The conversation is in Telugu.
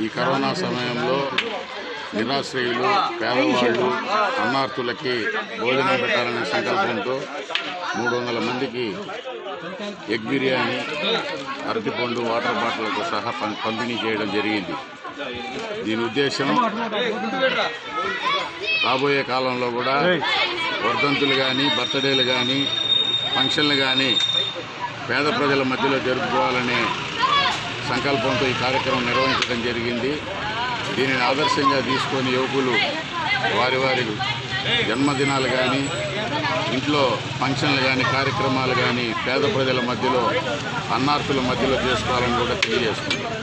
కరోనా సమయంలో నిరాశ్రయులు పేదవాళ్ళు అన్నార్థులకి భోజనం పెట్టాలనే సంకల్పంతో మూడు వందల మందికి ఎగ్ బిర్యానీ అరటిపండు వాటర్ బాటిల్తో సహా పం- పంపిణీ చేయడం జరిగింది దీని ఉద్దేశం రాబోయే కాలంలో కూడా వర్ధంతులు కానీ బర్త్డేలు కానీ ఫంక్షన్లు కానీ పేద ప్రజల మధ్యలో జరుపుకోవాలనే సంకల్పంతో ఈ కార్యక్రమం నిర్వహించడం జరిగింది దీనిని ఆదర్శంగా తీసుకొని యువకులు వారి వారి జన్మదినాలు కానీ ఇంట్లో ఫంక్షన్లు కానీ కార్యక్రమాలు కానీ పేద ప్రజల మధ్యలో అన్నార్థుల మధ్యలో చేసుకోవాలని కూడా తెలియజేస్తుంది